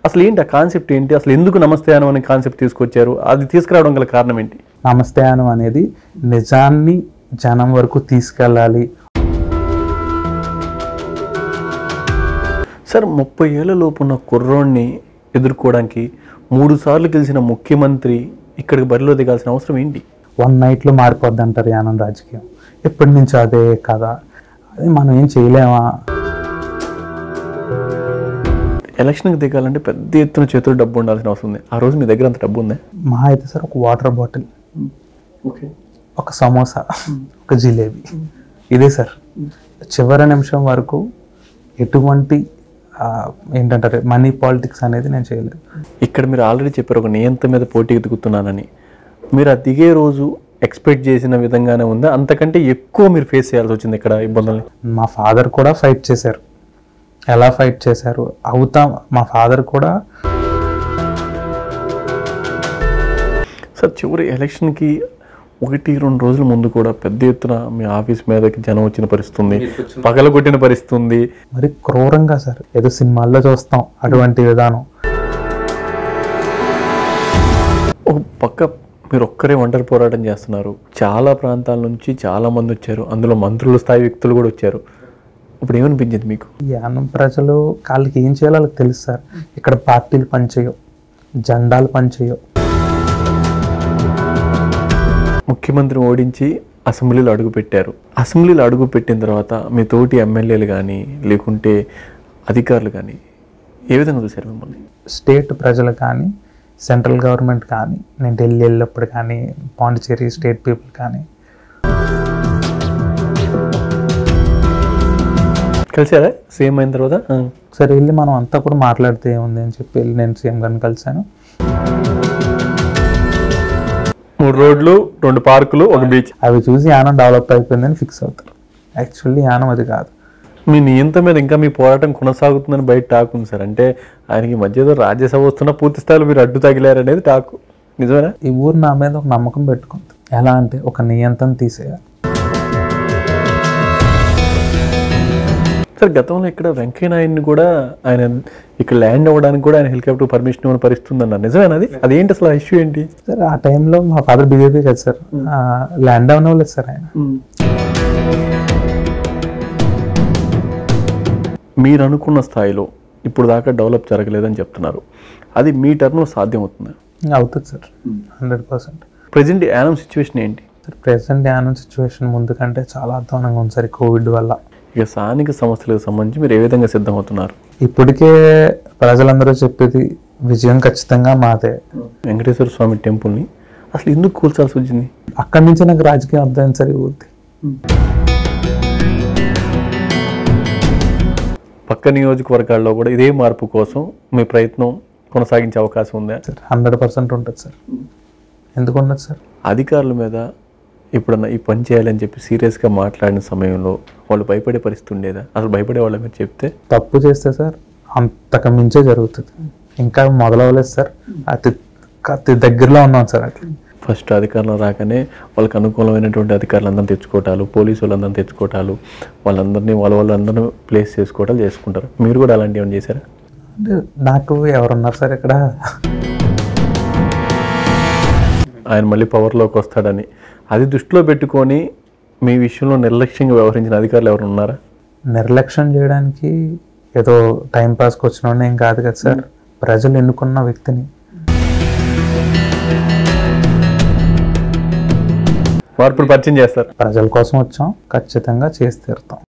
అసలు ఏంటి ఆ కాన్సెప్ట్ ఏంటి అసలు ఎందుకు నమస్తే అను అనే కాన్సెప్ట్ తీసుకొచ్చారు అది తీసుకురావడం గల కారణం ఏంటి నమస్తేయానం అనేది నిజాన్ని జనం వరకు తీసుకెళ్ళాలి సార్ ముప్పై ఏళ్ల లోపు ఉన్న కుర్రోడిని ఎదుర్కోవడానికి మూడు సార్లు గెలిచిన ముఖ్యమంత్రి ఇక్కడికి బరిలో దిగాల్సిన అవసరం ఏంటి వన్ నైట్లో మారిపోద్ది అంటారు యానం రాజకీయం ఎప్పటి నుంచో అదే కదా అది మనం ఏం చేయలేమా ఎలక్షన్కి దిగాలంటే పెద్ద ఎత్తున చేతులు డబ్బు ఉండాల్సిన అవసరం ఉంది ఆ రోజు మీ దగ్గర అంత డబ్బు ఉందా మా అయితే సార్ ఒక వాటర్ బాటిల్ ఓకే ఒక సమోసా ఒక జిలేబీ ఇదే సార్ చివరి నిమిషం వరకు ఎటువంటి ఆ, ఏంటంటారు మనీ పాలిటిక్స్ అనేది నేను చేయలేదు ఇక్కడ మీరు ఆల్రెడీ చెప్పారు ఒక నియంత మీద పోటీకి దిగుతున్నానని మీరు ఆ దిగే రోజు ఎక్స్పెక్ట్ చేసిన విధంగానే ఉందా అంతకంటే ఎక్కువ మీరు ఫేస్ చేయాల్సి వచ్చింది ఇక్కడ ఇబ్బందుల్ని మా ఫాదర్ కూడా ఫైట్ చేశారు ఎలా ఫైట్ చేశారు అవుతాం మా ఫాదర్ కూడా సార్ చివరి ఎలక్షన్కి ఒకటి రెండు రోజుల ముందు కూడా పెద్ద ఎత్తున మీ ఆఫీస్ మీదకి జనం వచ్చిన పరిస్థితి ఉంది పగలగొట్టిన పరిస్థితి ఉంది మరి క్రూరంగా సార్ ఏదో సినిమాల్లో చూస్తాం అటువంటి విధానం ఒక పక్క మీరు ఒక్కరే ఒంటరి పోరాటం చేస్తున్నారు చాలా ప్రాంతాల నుంచి చాలా మంది వచ్చారు అందులో మంత్రుల స్థాయి వ్యక్తులు కూడా వచ్చారు ఇప్పుడు ఏమనిపించింది మీకు ఈ యానం ప్రజలు వాళ్ళకి ఏం చేయాలో వాళ్ళకి తెలుసు సార్ ఇక్కడ పార్టీలు పనిచేయవు జెండాలు పనిచేయవు ముఖ్యమంత్రిని ఓడించి అసెంబ్లీలో అడుగు పెట్టారు అసెంబ్లీలో అడుగు పెట్టిన తర్వాత మీ తోటి ఎమ్మెల్యేలు కానీ లేకుంటే అధికారులు కానీ ఏ విధంగా చూశారు మిమ్మల్ని స్టేట్ ప్రజలు కానీ సెంట్రల్ గవర్నమెంట్ కానీ నేను ఢిల్లీ వెళ్ళినప్పుడు కానీ పాండిచేరి స్టేట్ పీపుల్ కానీ కలిసారా సేమ్ అయిన తర్వాత ఆ. సరే వెళ్ళి మనం అంతా కూడా మాట్లాడితే ఏముంది అని చెప్పి వెళ్ళి నేను సీఎం గారిని కలిశాను మూడు రోడ్లు రెండు పార్కులు ఒక బీచ్ అవి చూసి యానం డెవలప్ అయిపోయిందని ఫిక్స్ అవుతారు యాక్చువల్లీ యానం అది కాదు మీ నియంత మీద ఇంకా మీ పోరాటం కొనసాగుతుందని బయట టాక్ ఉంది సార్ అంటే ఆయనకి ఈ మధ్య ఏదో రాజ్యసభ వస్తున్న పూర్తి స్థాయిలో మీరు అడ్డు తగిలారనేది టాక్ నిజమేనా ఈ ఊరు నా మీద ఒక నమ్మకం పెట్టుకుంది ఎలా అంటే ఒక నియంత్రణ తీసేయాలి సార్ గతంలో ఇక్కడ వెంకయ్య నాయుడిని కూడా ఆయన ఇక్కడ ల్యాండ్ అవ్వడానికి కూడా ఆయన హెలికాప్టర్ పర్మిషన్ ఇవ్వని పరిస్థితి ఉందన్నారు నిజమేనా అది అదేంటి అసలు ఇష్యూ ఏంటి సార్ ఆ టైంలో మా ఫాదర్ బీజేపీ కదా సార్ ల్యాండ్ అవ్వలేదు సార్ ఆయన మీరు అనుకున్న స్థాయిలో ఇప్పుడు దాకా డెవలప్ జరగలేదని చెప్తున్నారు అది మీ టర్మ్లో సాధ్యం అవుతుంది ఇంకా అవుతుంది sir hundred percent present Yanam situation ఏంటి సార్ ప్రెసెంట్ యానం సిచ్యువేషన్ ముందు కంటే చాలా అధ్వానంగా ఉంది సార్ ఈ కోవిడ్ వల్ల ఇక స్థానిక సమస్యలకు సంబంధించి మీరు ఏ విధంగా సిద్ధమవుతున్నారు ఇప్పటికే ప్రజలందరూ చెప్పేది విజయం ఖచ్చితంగా మాదే వెంకటేశ్వర స్వామి టెంపుల్ని అసలు ఎందుకు కూల్చాల్సి వచ్చింది అక్కడి నుంచి నాకు రాజకీయం అర్థమైంది సార్ ఈ ఊరిది పక్క నియోజకవర్గాల్లో కూడా ఇదే మార్పు కోసం మీ ప్రయత్నం కొనసాగించే అవకాశం ఉందా సార్ హండ్రెడ్ పర్సెంట్ ఉంటుంది సార్ ఎందుకు ఉండదు సార్ అధికారుల మీద ఇప్పుడన్నా ఈ పని చేయాలని చెప్పి సీరియస్గా మాట్లాడిన సమయంలో వాళ్ళు భయపడే పరిస్థితి ఉండేదా అసలు భయపడే వాళ్ళ మీరు చెప్తే తప్పు చేస్తే సార్ అంతకు మించే జరుగుతుంది ఇంకా మొదలవ్వలేదు సార్ అతి అతి దగ్గరలో ఉన్నాం సార్ అట్లా ఫస్ట్ అధికారులు రాగానే వాళ్ళకి అనుకూలమైనటువంటి అధికారులందరినీ తెచ్చుకోవటాలు పోలీసు వాళ్ళందరినీ తెచ్చుకోవటాలు వాళ్ళందరినీ వాళ్ళ వాళ్ళందరినీ ప్లేస్ చేసుకోవటాలు చేసుకుంటారు మీరు కూడా అలాంటివి ఏమైనా చేశారా అంటే నాకు ఎవరున్నారు సార్ ఇక్కడ ఆయన మళ్ళీ పవర్లోకి వస్తాడని అది దృష్టిలో పెట్టుకొని మీ విషయంలో నిర్లక్ష్యంగా వ్యవహరించిన అధికారులు ఎవరు ఉన్నారా నిర్లక్ష్యం చేయడానికి ఏదో టైం పాస్కి వచ్చిన ఏం కాదు కదా సార్ ప్రజలు ఎన్నుకున్న వ్యక్తిని మార్పులు పరిచయం చేస్తారు ప్రజల కోసం వచ్చాం ఖచ్చితంగా చేసి తీరుతాం